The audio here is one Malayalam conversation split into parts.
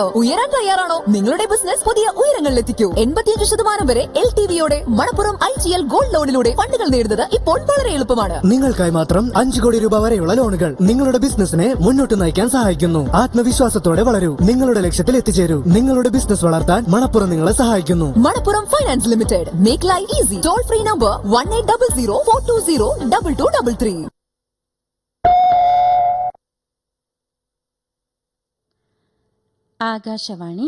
ആണോ ഉയരാൻ തയ്യാറാണോ നിങ്ങളുടെ ബിസിനസ് പുതിയ ഉയരങ്ങളിലെത്തിക്കൂ എൺപത്തിയഞ്ച് ശതമാനം വരെ എൽ ടി വിയോടെ Manappuram I G L gold ലോണിലൂടെ ഫണ്ടുകൾ നേടുന്നത് ഇപ്പോൾ വളരെ എളുപ്പമാണ് നിങ്ങൾക്കായി മാത്രം അഞ്ചു കോടി രൂപ വരെയുള്ള ലോണുകൾ നിങ്ങളുടെ ബിസിനസിനെ മുന്നോട്ട് നയിക്കാൻ സഹായിക്കുന്നു ആത്മവിശ്വാസത്തോടെ വളരൂ നിങ്ങളുടെ ലക്ഷ്യത്തിൽ എത്തിച്ചേരൂ നിങ്ങളുടെ ബിസിനസ് വളർത്താൻ മണപ്പുറം നിങ്ങളെ സഹായിക്കുന്നു Manappuram finance limited make life easy toll free number one eight double zero four two zero double two double three Akashvani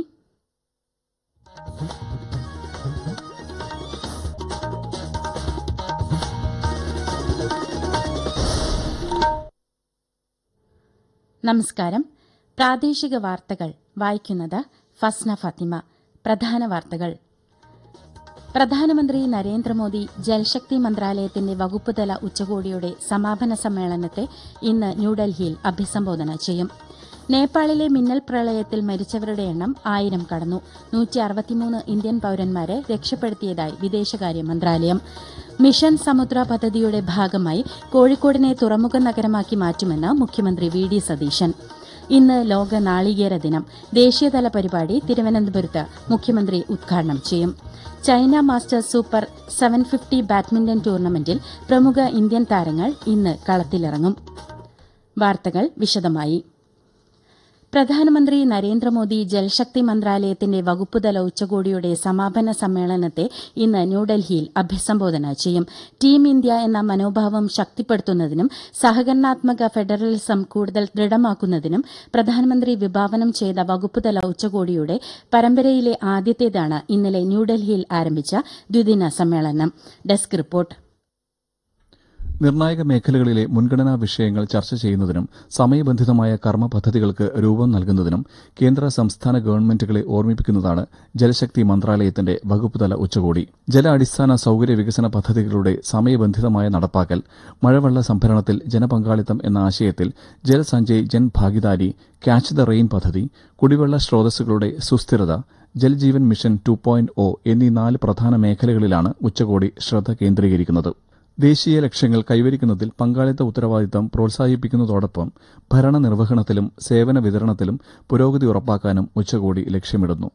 നമസ്കാരം പ്രാദേശിക വാർത്തകൾ വായിക്കുന്നത് ഫസ്ന ഫാത്തിമ പ്രധാന വാർത്തകൾ പ്രധാനമന്ത്രി നരേന്ദ്രമോദി ജൽശക്തി മന്ത്രാലയത്തിന്റെ വകുപ്പുതല ഉച്ചകോടിയുടെ സമാപന സമ്മേളനത്തെ ഇന്ന് ന്യൂഡൽഹിയിൽ അഭിസംബോധന ചെയ്യും നേപ്പാളിലെ മിന്നൽ പ്രളയത്തിൽ മരിച്ചവരുടെ എണ്ണം ആയിരം കടന്നു നൂറ്റി അറുപത്തിമൂന്ന് ഇന്ത്യൻ പൌരന്മാരെ രക്ഷപ്പെടുത്തിയതായി വിദേശകാര്യ മന്ത്രാലയം മിഷൻ സമുദ്ര പദ്ധതിയുടെ ഭാഗമായി കോഴിക്കോടിനെ തുറമുഖ നഗരമാക്കി മാറ്റുമെന്ന് മുഖ്യമന്ത്രി വി ഡി സതീശൻ ഇന്ന് ലോക നാളികേര ദിനം ദേശീയതല പരിപാടി തിരുവനന്തപുരത്ത് മുഖ്യമന്ത്രി ഉദ്ഘാടനം ചെയ്യും China masters super seven fifty badminton ടൂർണമെന്റിൽ പ്രമുഖ ഇന്ത്യൻ താരങ്ങൾ ഇന്ന് കളത്തിലിറങ്ങും വാർത്തകൾ വിശദമായി പ്രധാനമന്ത്രി നരേന്ദ്രമോദി ജൽശക്തി മന്ത്രാലയത്തിന്റെ വകുപ്പുതല ഉച്ചകോടിയുടെ സമാപന സമ്മേളനത്തെ ഇന്ന് ന്യൂഡൽഹിയിൽ അഭിസംബോധന ചെയ്യും ടീം ഇന്ത്യ എന്ന മനോഭാവം ശക്തിപ്പെടുത്തുന്നതിനും സഹകരണാത്മക ഫെഡറലിസം കൂടുതൽ ദൃഢമാക്കുന്നതിനും പ്രധാനമന്ത്രി വിഭാവനം ചെയ്ത വകുപ്പുതല ഉച്ചകോടിയുടെ പരമ്പരയിലെ ആദ്യത്തേതാണ് ഇന്നലെ ന്യൂഡൽഹിയിൽ ആരംഭിച്ച ദ്വിദിന സമ്മേളനം ഡെസ്ക് റിപ്പോർട്ട് നിർണായക മേഖലകളിലെ മുൻഗണനാ വിഷയങ്ങൾ ചർച്ച ചെയ്യുന്നതിനും സമയബന്ധിതമായ കർമ്മ പദ്ധതികൾക്ക് രൂപം നൽകുന്നതിനും കേന്ദ്ര സംസ്ഥാന ഗവൺമെന്റുകളെ ഓർമ്മിപ്പിക്കുന്നതാണ് ജലശക്തി മന്ത്രാലയത്തിന്റെ വകുപ്പുതല ഉച്ചകോടി ജല അടിസ്ഥാന സൌകര്യ വികസന പദ്ധതികളുടെ സമയബന്ധിതമായ നടപ്പാക്കൽ മഴവെള്ള സംഭരണത്തിൽ ജനപങ്കാളിത്തം എന്ന ആശയത്തിൽ Jal Sanchay Jan Bhagidari catch the rain പദ്ധതി കുടിവെള്ള സ്രോതസ്സുകളുടെ സുസ്ഥിരത Jaljeevan mission two point O എന്നീ നാല് പ്രധാന മേഖലകളിലാണ് ഉച്ചകോടി ശ്രദ്ധ കേന്ദ്രീകരിക്കുന്നത് ദേശീയ ലക്ഷ്യങ്ങൾ കൈവരിക്കുന്നതിൽ പങ്കാളിത്ത ഉത്തരവാദിത്തം പ്രോത്സാഹിപ്പിക്കുന്നതോടൊപ്പം ഭരണനിർവഹണത്തിലും സേവന വിതരണത്തിലും പുരോഗതി ഉറപ്പാക്കാനും ഉച്ചകോടി ലക്ഷ്യമിടുന്നു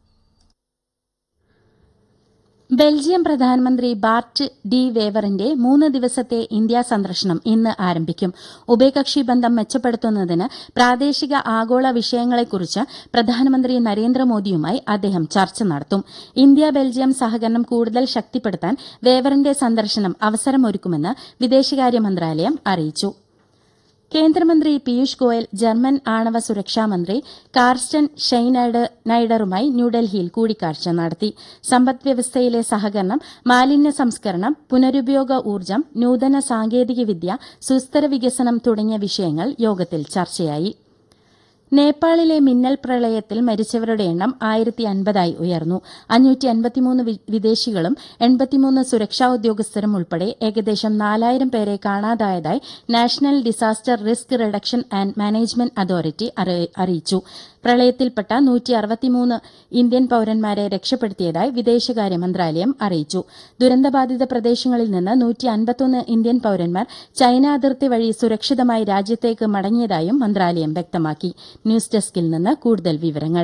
ബെൽജിയം പ്രധാനമന്ത്രി ബാർട്ട് ഡി വേവറിന്റെ മൂന്ന് ദിവസത്തെ ഇന്ത്യ സന്ദർശനം ഇന്ന് ആരംഭിക്കും ഉഭയകക്ഷി ബന്ധം മെച്ചപ്പെടുത്തുന്നതിന് പ്രാദേശിക ആഗോള വിഷയങ്ങളെക്കുറിച്ച് പ്രധാനമന്ത്രി നരേന്ദ്രമോദിയുമായി അദ്ദേഹം ചർച്ച നടത്തും ഇന്ത്യ ബെൽജിയം സഹകരണം കൂടുതൽ ശക്തിപ്പെടുത്താൻ വേവറിന്റെ സന്ദർശനം അവസരമൊരുക്കുമെന്ന് വിദേശകാര്യ മന്ത്രാലയം അറിയിച്ചു കേന്ദ്രമന്ത്രി പീയൂഷ് ഗോയൽ ജർമ്മൻ ആണവ സുരക്ഷാ മന്ത്രി കാർസ്റ്റൻ ഷെയ്നൈഡറുമായി ന്യൂഡൽഹിയിൽ കൂടിക്കാഴ്ച നടത്തി സമ്പദ്വ്യവസ്ഥയിലെ സഹകരണം മാലിന്യ സംസ്കരണം പുനരുപയോഗ ഊർജ്ജം നൂതന സാങ്കേതികവിദ്യ സുസ്ഥിര വികസനം തുടങ്ങിയ വിഷയങ്ങൾ യോഗത്തിൽ ചർച്ചയായി നേപ്പാളിലെ മിന്നൽ പ്രളയത്തിൽ മരിച്ചവരുടെ എണ്ണം ആയിരത്തി അൻപതായി ഉയർന്നു അഞ്ഞൂറ്റി അൻപത്തിമൂന്ന് വിദേശികളും എൺപത്തിമൂന്ന് സുരക്ഷാ ഉദ്യോഗസ്ഥരും ഉൾപ്പെടെ ഏകദേശം നാലായിരം പേരെ കാണാതായതായി national disaster risk reduction and management authority അറിയിച്ചു പ്രളയത്തിൽപ്പെട്ട നൂറ്റി അറുപത്തിമൂന്ന് ഇന്ത്യൻ പൌരന്മാരെ രക്ഷപ്പെടുത്തിയതായി വിദേശകാര്യ മന്ത്രാലയം അറിയിച്ചു ദുരന്തബാധിത പ്രദേശങ്ങളിൽ നിന്ന് നൂറ്റി അൻപത്തൊന്ന് ഇന്ത്യൻ പൌരന്മാർ ചൈന അതിർത്തി വഴി സുരക്ഷിതമായി രാജ്യത്തേക്ക് മടങ്ങിയതായും മന്ത്രാലയം വ്യക്തമാക്കി ന്യൂസ് ഡെസ്കിൽ നിന്ന് കൂടുതൽ വിവരങ്ങൾ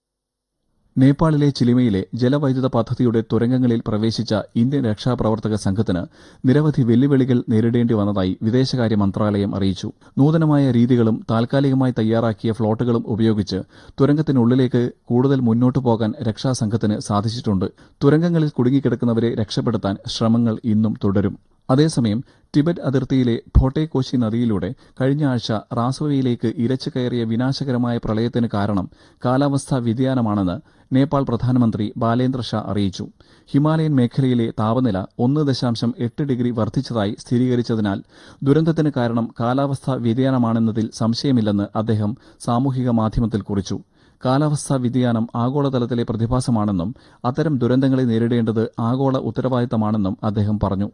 നേപ്പാളിലെ ചിലിമയിലെ ജലവൈദ്യുത പദ്ധതിയുടെ തുരങ്കങ്ങളിൽ പ്രവേശിച്ച ഇന്ത്യൻ രക്ഷാപ്രവർത്തക സംഘത്തിന് നിരവധി വെല്ലുവിളികൾ നേരിടേണ്ടി വന്നതായി വിദേശകാര്യ മന്ത്രാലയം അറിയിച്ചു നൂതനമായ രീതികളും താൽക്കാലികമായി തയ്യാറാക്കിയ ഫ്ളോട്ടുകളും ഉപയോഗിച്ച് തുരങ്കത്തിനുള്ളിലേക്ക് കൂടുതൽ മുന്നോട്ടു പോകാൻ രക്ഷാസംഘത്തിന് സാധിച്ചിട്ടുണ്ട് തുരങ്കങ്ങളിൽ കുടുങ്ങിക്കിടക്കുന്നവരെ രക്ഷപ്പെടുത്താൻ ശ്രമങ്ങൾ ഇന്നും തുടരും അതേസമയം ടിബറ്റ് അതിർത്തിയിലെ ഭോട്ടെകോശി നദിയിലൂടെ കഴിഞ്ഞ ആഴ്ച റാസോവയിലേക്ക് ഇരച്ചു കയറിയ വിനാശകരമായ പ്രളയത്തിന് കാരണം കാലാവസ്ഥാ വ്യതിയാനമാണെന്ന് നേപ്പാൾ പ്രധാനമന്ത്രി ബാലേന്ദ്ര ഷാ അറിയിച്ചു ഹിമാലയൻ മേഖലയിലെ താപനില ഒന്ന് ദശാംശം എട്ട് ഡിഗ്രി വർദ്ധിച്ചതായി സ്ഥിരീകരിച്ചതിനാൽ ദുരന്തത്തിന് കാരണം കാലാവസ്ഥാ വ്യതിയാനമാണെന്നതിൽ സംശയമില്ലെന്ന് അദ്ദേഹം സാമൂഹിക മാധ്യമത്തിൽ കുറിച്ചു കാലാവസ്ഥാ വ്യതിയാനം ആഗോളതലത്തിലെ പ്രതിഭാസമാണെന്നും അത്തരം ദുരന്തങ്ങളെ നേരിടേണ്ടത് ആഗോള ഉത്തരവാദിത്തമാണെന്നും അദ്ദേഹം പറഞ്ഞു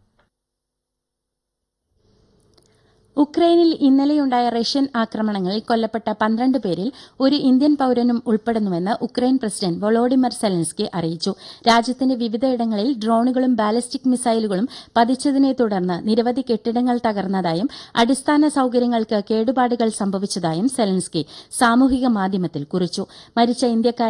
ഉക്രൈനിൽ ഇന്നലെയുണ്ടായ റഷ്യൻ ആക്രമണങ്ങളിൽ കൊല്ലപ്പെട്ട പന്ത്രണ്ട് പേരിൽ ഒരു ഇന്ത്യൻ പൌരനും ഉൾപ്പെടുന്നുവെന്ന് ഉക്രൈൻ പ്രസിഡന്റ് വൊളോഡിമർ സെലൻസ്കി അറിയിച്ചു രാജ്യത്തിന്റെ വിവിധയിടങ്ങളിൽ ഡ്രോണുകളും ബാലിസ്റ്റിക് മിസൈലുകളും പതിച്ചതിനെ തുടർന്ന് നിരവധി കെട്ടിടങ്ങൾ തകർന്നതായും അടിസ്ഥാന സൌകര്യങ്ങൾക്ക് കേടുപാടുകൾ സംഭവിച്ചതായും സെലൻസ്കി സാമൂഹിക മാധ്യമത്തിൽ കുറിച്ചു മരിച്ച ഇന്ത്യക്കാരെ